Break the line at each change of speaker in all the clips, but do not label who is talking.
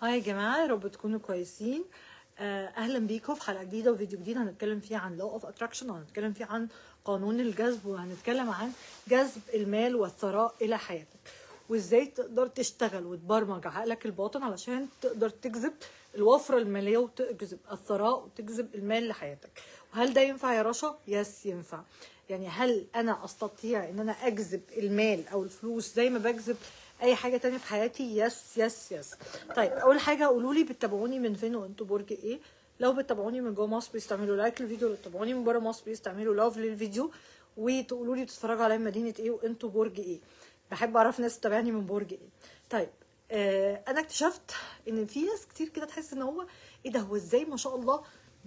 هاي يا جماعة يا رب تكونوا كويسين آه، أهلا بيكم في حلقة جديدة وفيديو جديد هنتكلم فيه عن law of attraction وهنتكلم فيه عن قانون الجذب وهنتكلم عن جذب المال والثراء إلى حياتك وإزاي تقدر تشتغل وتبرمج عقلك الباطن علشان تقدر تجذب الوفرة المالية وتجذب الثراء وتجذب المال لحياتك وهل ده ينفع يا رشا؟ يس ينفع يعني هل أنا أستطيع إن أنا أجذب المال أو الفلوس زي ما بجذب اي حاجه تانية في حياتي يس يس يس طيب اول حاجه قولوا لي بتتابعوني من فين وانتوا برج ايه لو بتتابعوني من جوه مصر بليز تعملوا لايك للفيديو لو بتتابعوني من بره مصر بليز تعملوا لاف للفيديو وتقولوا لي بتتفرجوا عليا من مدينه ايه وانتوا برج ايه بحب اعرف ناس تتابعني من برج ايه طيب آه انا اكتشفت ان في ناس كتير كده تحس ان هو ايه ده هو ازاي ما شاء الله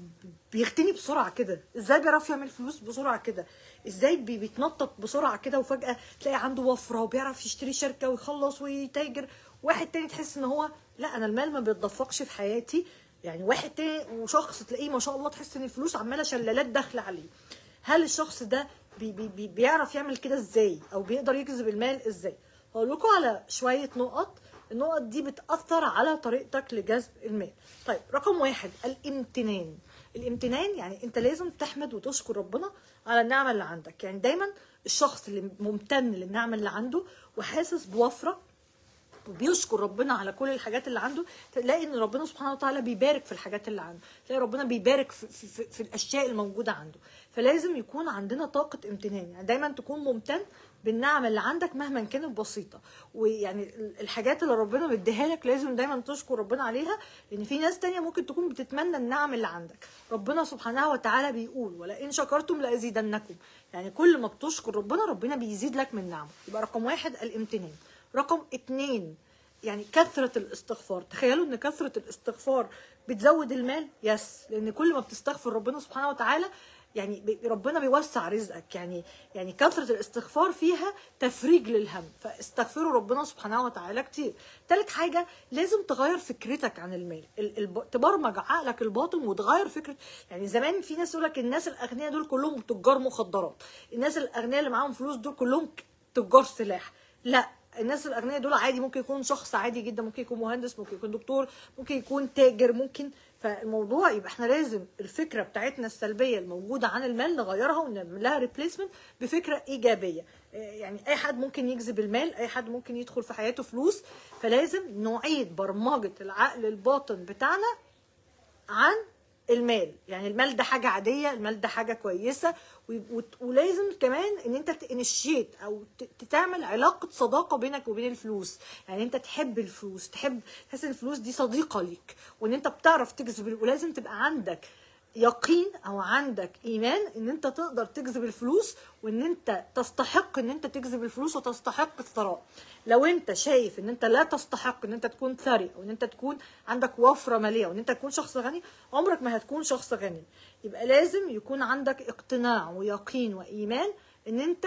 بيغتني بسرعه كده ازاي بيعرف يعمل فلوس بسرعه كده ازاي بي- بيتنطط بسرعه كده وفجاه تلاقي عنده وفره وبيعرف يشتري شركه ويخلص ويتاجر واحد تاني تحس ان هو لا انا المال ما بيتدفقش في حياتي يعني واحد تاني وشخص تلاقيه ما شاء الله تحس ان الفلوس عماله شلالات داخله عليه هل الشخص ده بي بي بي بيعرف يعمل كده ازاي او بيقدر يجذب المال ازاي هقول لكم على شويه نقط النقط دي بتأثر على طريقتك لجذب المال طيب رقم واحد الامتنان الامتنان يعني انت لازم تحمد وتشكر ربنا على النعمة اللي عندك يعني دايما الشخص اللي ممتن للنعمة اللي عنده وحاسس بوفرة وبيشكر ربنا على كل الحاجات اللي عنده تلاقي ان ربنا سبحانه وتعالى بيبارك في الحاجات اللي عنده تلاقي ربنا بيبارك في, في, في, في الاشياء الموجوده عنده فلازم يكون عندنا طاقه امتنان يعني دايما تكون ممتن بالنعم اللي عندك مهما كانت بسيطه ويعني الحاجات اللي ربنا مديها لك لازم دايما تشكر ربنا عليها لان في ناس تانية ممكن تكون بتتمنى النعم اللي عندك ربنا سبحانه وتعالى بيقول ولئن شكرتم لازيدنكم يعني كل ما بتشكر ربنا ربنا بيزيد لك من نعمه يبقى رقم واحد الامتنان رقم اتنين يعني كثرة الاستغفار تخيلوا ان كثرة الاستغفار بتزود المال يس لان كل ما بتستغفر ربنا سبحانه وتعالى يعني بي- ربنا بيوسع رزقك يعني يعني كثرة الاستغفار فيها تفريج للهم فاستغفروا ربنا سبحانه وتعالى كتير تالت حاجة لازم تغير فكرتك عن المال ال- الب... تبرمج عقلك الباطن وتغير فكرة يعني زمان في ناس يقول لك الناس الأغنياء دول كلهم تجار مخدرات الناس الأغنياء اللي معاهم فلوس دول كلهم ك- تجار سلاح لا الناس الاغنياء دول عادي ممكن يكون شخص عادي جدا ممكن يكون مهندس ممكن يكون دكتور ممكن يكون تاجر ممكن فالموضوع يبقى احنا لازم الفكره بتاعتنا السلبيه الموجوده عن المال نغيرها ونعمل لها ريبليسمنت بفكره ايجابيه آه، يعني اي حد ممكن يجذب المال اي حد ممكن يدخل في حياته فلوس فلازم نعيد برمجه العقل الباطن بتاعنا عن المال يعني المال ده حاجة عادية المال ده حاجة كويسة و- وت- ولازم كمان ان انت تنشيت او ت- تعمل علاقة صداقة بينك وبين الفلوس يعني انت تحب الفلوس تحب تحس ان الفلوس دي صديقة ليك وان انت بتعرف تجذب ولازم تبقى عندك يقين او عندك ايمان ان انت تقدر تجذب الفلوس وان انت تستحق ان انت تجذب الفلوس وتستحق الثراء لو انت شايف ان انت لا تستحق ان انت تكون ثري او ان انت تكون عندك وفره ماليه وان انت تكون شخص غني عمرك ما هتكون شخص غني يبقى لازم يكون عندك اقتناع ويقين وايمان ان انت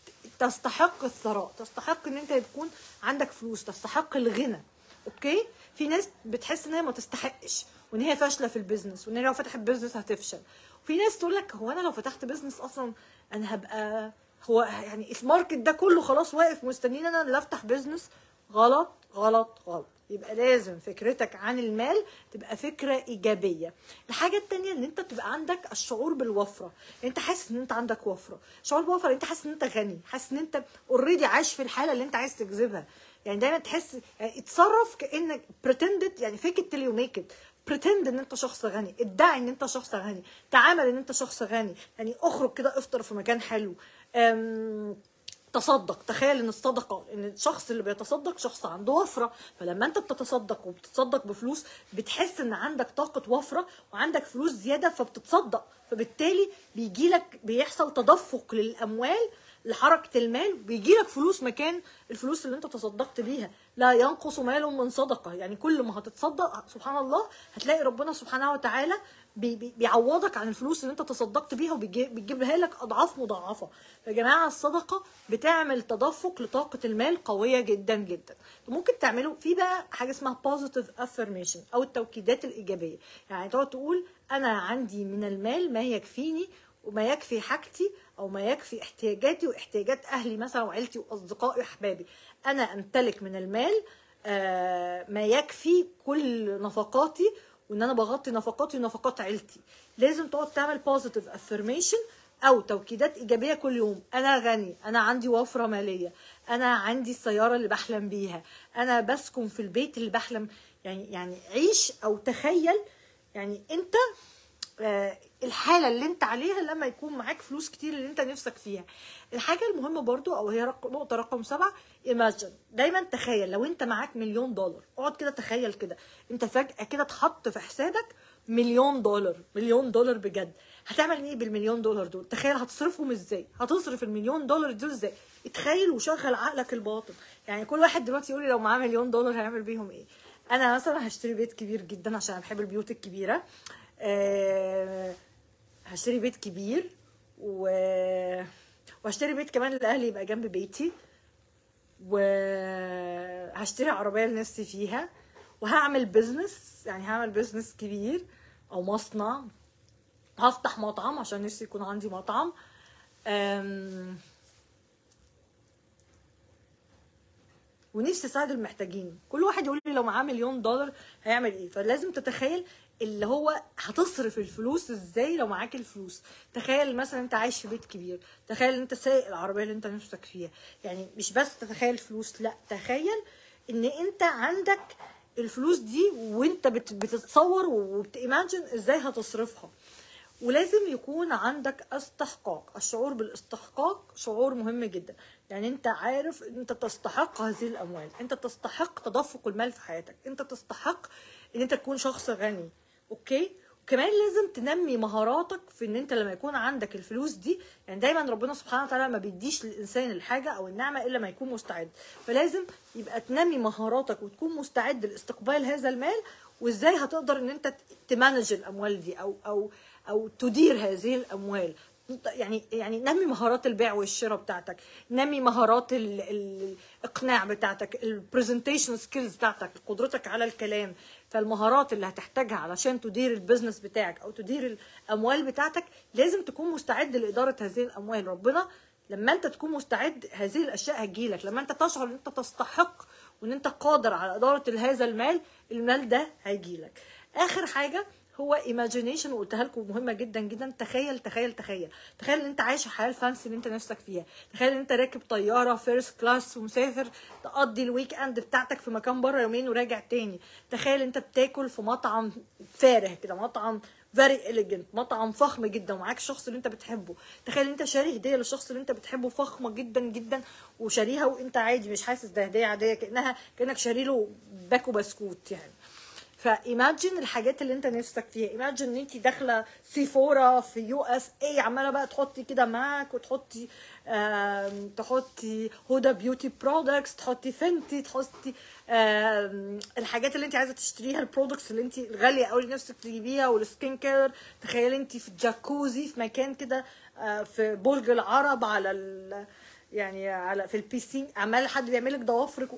تستحق الثراء تستحق ان انت تكون عندك فلوس تستحق الغنى اوكي في ناس بتحس ان هي ما تستحقش وان هي فاشله في البيزنس وان هي لو فتحت بيزنس هتفشل وفي ناس تقول لك هو انا لو فتحت بيزنس اصلا انا هبقى هو يعني الماركت ده كله خلاص واقف مستنيين انا اللي افتح بيزنس غلط غلط غلط يبقى لازم فكرتك عن المال تبقى فكرة إيجابية الحاجة التانية إن أنت تبقى عندك الشعور بالوفرة أنت حاسس إن أنت عندك وفرة شعور بالوفرة أنت حاسس إن أنت غني حاسس إن أنت اوريدي عايش في الحالة اللي أنت عايز تجذبها يعني دايما تحس يعني اتصرف كأنك pretended يعني fake it till you make it pretend ان انت شخص غني ادعي ان انت شخص غني تعامل ان انت شخص غني يعني اخرج كده افطر في مكان حلو أم تصدق تخيل ان الصدقه ان الشخص اللي بيتصدق شخص عنده وفره فلما انت بتتصدق وبتتصدق بفلوس بتحس ان عندك طاقه وفره وعندك فلوس زياده فبتتصدق فبالتالي بيجي لك بيحصل تدفق للاموال لحركه المال بيجي لك فلوس مكان الفلوس اللي انت تصدقت بيها لا ينقص مال من صدقه يعني كل ما هتتصدق سبحان الله هتلاقي ربنا سبحانه وتعالى بي بي بيعوضك عن الفلوس اللي انت تصدقت بيها وبيجيبها لك اضعاف مضاعفه يا جماعه الصدقه بتعمل تدفق لطاقه المال قويه جدا جدا ممكن تعملوا في بقى حاجه اسمها positive affirmation او التوكيدات الايجابيه يعني تقعد تقول انا عندي من المال ما يكفيني وما يكفي حاجتي او ما يكفي احتياجاتي واحتياجات اهلي مثلا وعيلتي واصدقائي واحبابي انا امتلك من المال آه، ما يكفي كل نفقاتي وان انا بغطي نفقاتي ونفقات عيلتي لازم تقعد تعمل بوزيتيف افرميشن او توكيدات ايجابيه كل يوم انا غني انا عندي وفره ماليه انا عندي السياره اللي بحلم بيها انا بسكن في البيت اللي بحلم يعني يعني عيش او تخيل يعني انت آه، الحالة اللي انت عليها لما يكون معاك فلوس كتير اللي انت نفسك فيها الحاجة المهمة برضو او هي رق... نقطة رقم سبعة imagine دايما تخيل لو انت معاك مليون دولار اقعد كده تخيل كده انت فجأة كده اتحط في حسابك مليون دولار مليون دولار بجد هتعمل ايه بالمليون دولار دول تخيل هتصرفهم ازاي هتصرف المليون دولار دول ازاي اتخيل وشغل عقلك الباطن يعني كل واحد دلوقتي يقول لي لو معاه مليون دولار هيعمل بيهم ايه انا مثلا هشتري بيت كبير جدا عشان انا بحب البيوت الكبيره أه هشتري بيت كبير و وهشتري بيت كمان لاهلي يبقى جنب بيتي وهشتري عربيه لنفسي فيها وهعمل بزنس يعني هعمل بزنس كبير او مصنع هفتح مطعم عشان نفسي يكون عندي مطعم أم... ونفسي اساعد المحتاجين كل واحد يقول لي لو معاه مليون دولار هيعمل ايه فلازم تتخيل اللي هو هتصرف الفلوس ازاي لو معاك الفلوس تخيل مثلا انت عايش في بيت كبير تخيل انت سايق العربيه اللي انت نفسك فيها يعني مش بس تتخيل فلوس لا تخيل ان انت عندك الفلوس دي وانت بت- بتتصور وبتيماجن ازاي هتصرفها ولازم يكون عندك استحقاق الشعور بالاستحقاق شعور مهم جدا يعني انت عارف ان انت تستحق هذه الاموال انت تستحق تدفق المال في حياتك انت تستحق ان انت تكون شخص غني اوكي وكمان لازم تنمي مهاراتك في ان انت لما يكون عندك الفلوس دي يعني دايما ربنا سبحانه وتعالى ما بيديش للانسان الحاجه او النعمه الا ما يكون مستعد فلازم يبقى تنمي مهاراتك وتكون مستعد لاستقبال هذا المال وازاي هتقدر ان انت تمانج الاموال دي او او او تدير هذه الاموال يعني يعني نمي مهارات البيع والشراء بتاعتك نمي مهارات ال- ال- الاقناع بتاعتك البرزنتيشن سكيلز بتاعتك قدرتك على الكلام فالمهارات اللي هتحتاجها علشان تدير البيزنس بتاعك او تدير الاموال بتاعتك لازم تكون مستعد لاداره هذه الاموال ربنا لما انت تكون مستعد هذه الاشياء هتجيلك لما انت تشعر ان انت تستحق وان انت قادر على اداره هذا المال المال ده هيجيلك اخر حاجه هو ايماجينيشن وقلتها لكم مهمه جدا جدا تخيل تخيل تخيل تخيل ان انت عايش الحياه الفانسي اللي انت نفسك فيها تخيل ان انت راكب طياره فيرست كلاس ومسافر تقضي الويك اند بتاعتك في مكان بره يومين وراجع تاني تخيل انت بتاكل في مطعم فارح كده مطعم فيري اليجنت مطعم فخم جدا ومعاك الشخص اللي انت بتحبه تخيل ان انت شاري هديه للشخص اللي انت بتحبه فخمه جدا جدا وشاريها وانت عادي مش حاسس ده هديه عاديه كانها كانك شاري له باكو بسكوت يعني فايماجن الحاجات اللي انت نفسك فيها ايماجن ان انت داخله سيفورا في يو اس اي عماله بقى تحطي كده ماك وتحطي آم، تحطي هدى بيوتي برودكتس تحطي فنتي تحطي آم، الحاجات اللي انت عايزه تشتريها البرودكتس اللي انت غاليه قوي نفسك تجيبيها والسكين كير تخيلي انت في جاكوزي في مكان كده آه، في برج العرب على ال يعني على في البيسين عمال حد بيعمل لك ضوافرك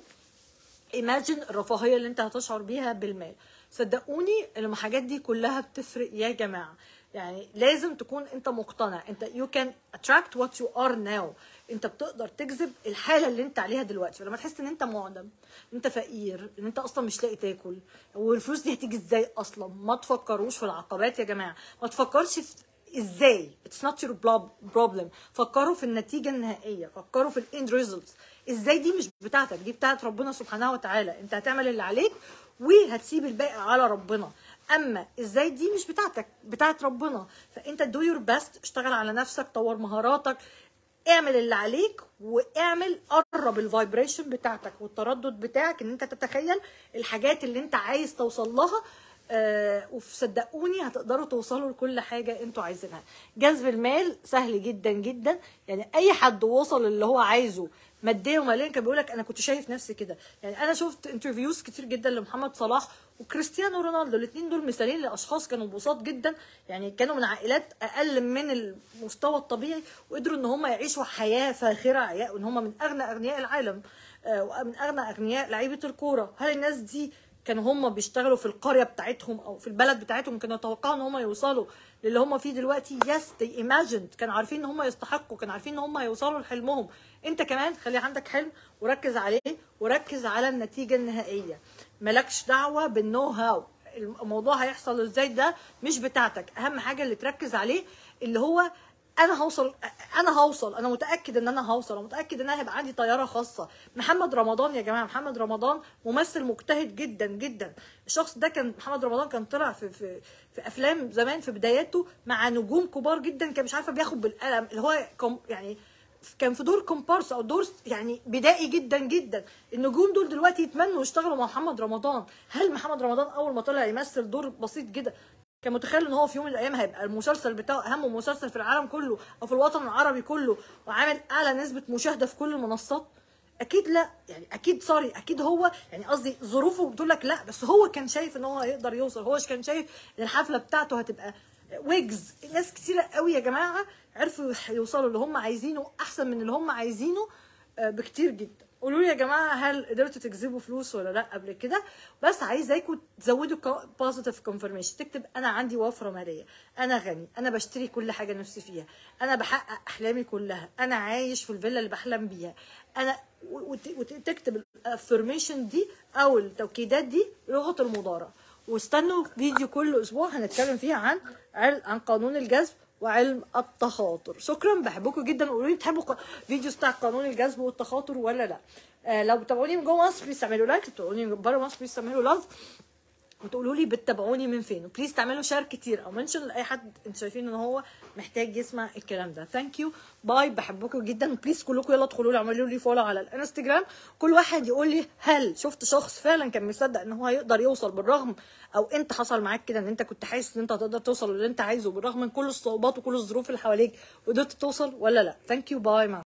ايماجن الرفاهيه اللي انت هتشعر بيها بالمال صدقوني الحاجات دي كلها بتفرق يا جماعه يعني لازم تكون انت مقتنع انت you can attract what you are now انت بتقدر تجذب الحاله اللي انت عليها دلوقتي فلما تحس ان انت معدم انت فقير ان انت اصلا مش لاقي تاكل والفلوس دي هتيجي ازاي اصلا ما تفكروش في العقبات يا جماعه ما تفكرش في ازاي اتس نوت يور بروبلم فكروا في النتيجه النهائيه فكروا في الاند ريزلتس ازاي دي مش بتاعتك دي بتاعت ربنا سبحانه وتعالى انت هتعمل اللي عليك وهتسيب الباقي على ربنا اما ازاي دي مش بتاعتك بتاعت ربنا فانت دو يور بيست اشتغل على نفسك طور مهاراتك اعمل اللي عليك واعمل قرب الفايبريشن بتاعتك والتردد بتاعك ان انت تتخيل الحاجات اللي انت عايز توصل لها آه وصدقوني هتقدروا توصلوا لكل حاجة انتوا عايزينها جذب المال سهل جدا جدا يعني اي حد وصل اللي هو عايزه ماديا وماليا كان بيقول لك انا كنت شايف نفسي كده يعني انا شفت انترفيوز كتير جدا لمحمد صلاح وكريستيانو رونالدو الاثنين دول مثالين لاشخاص كانوا بساط جدا يعني كانوا من عائلات اقل من المستوى الطبيعي وقدروا ان هم يعيشوا حياه فاخره وان هم من اغنى اغنياء العالم آه، ومن اغنى اغنياء لعيبه الكوره هل الناس دي كانوا هم بيشتغلوا في القريه بتاعتهم او في البلد بتاعتهم كانوا يتوقعوا ان هم يوصلوا للي هم فيه دلوقتي يس they imagined كانوا عارفين ان هم يستحقوا كانوا عارفين ان هم هيوصلوا لحلمهم انت كمان خلي عندك حلم وركز عليه وركز على النتيجه النهائيه مالكش دعوه بالنو هاو الموضوع هيحصل ازاي ده مش بتاعتك اهم حاجه اللي تركز عليه اللي هو انا هوصل انا هوصل انا متاكد ان انا هوصل انا متاكد ان انا هيبقى عندي طياره خاصه محمد رمضان يا جماعه محمد رمضان ممثل مجتهد جدا جدا الشخص ده كان محمد رمضان كان طلع في في في افلام زمان في بداياته مع نجوم كبار جدا كان مش عارفه بياخد بالقلم اللي هو كم يعني كان في دور كومبارس او دور يعني بدائي جدا جدا النجوم دول دلوقتي يتمنوا يشتغلوا مع محمد رمضان هل محمد رمضان اول ما طلع يمثل دور بسيط جدا كان متخيل ان هو في يوم من الايام هيبقى المسلسل بتاعه اهم مسلسل في العالم كله او في الوطن العربي كله وعامل اعلى نسبه مشاهده في كل المنصات اكيد لا يعني اكيد سوري اكيد هو يعني قصدي ظروفه بتقول لك لا بس هو كان شايف ان هو هيقدر يوصل هو كان شايف ان الحفله بتاعته هتبقى ويجز ناس كتيره قوي يا جماعه عرفوا يوصلوا اللي هم عايزينه احسن من اللي هم عايزينه آه، بكتير جدا قولوا لي يا جماعه هل قدرتوا تجذبوا فلوس ولا لا قبل كده بس عايزاكم تزودوا بوزيتيف كونفرميشن تكتب انا عندي وفره ماليه انا غني انا بشتري كل حاجه نفسي فيها انا بحقق احلامي كلها انا عايش في الفيلا اللي بحلم بيها انا وت- وتكتب الافرميشن دي او التوكيدات دي لغه المضارع واستنوا فيديو كل اسبوع هنتكلم فيها عن عل- عن قانون الجذب وعلم التخاطر شكرا بحبكم جدا قولوا لي بتحبوا ق- فيديوز بتاع قانون الجذب والتخاطر ولا لا آه لو بتابعوني من جوه مصر بليز تعملوا لايك بتابعوني من بره مصر بليز تعملوا لاف وتقولوا لي بتتابعوني من فين وبليز تعملوا شير كتير او منشن لاي حد انتوا شايفين ان هو محتاج يسمع الكلام ده ثانك يو باي بحبكم جدا بليز كلكم يلا ادخلوا لي اعملوا لي فولو على الانستجرام كل واحد يقول لي هل شفت شخص فعلا كان مصدق ان هو هيقدر يوصل بالرغم او انت حصل معاك كده ان انت كنت حاسس ان انت هتقدر توصل للي انت عايزه بالرغم من كل الصعوبات وكل الظروف اللي حواليك وقدرت توصل ولا لا ثانك يو باي مع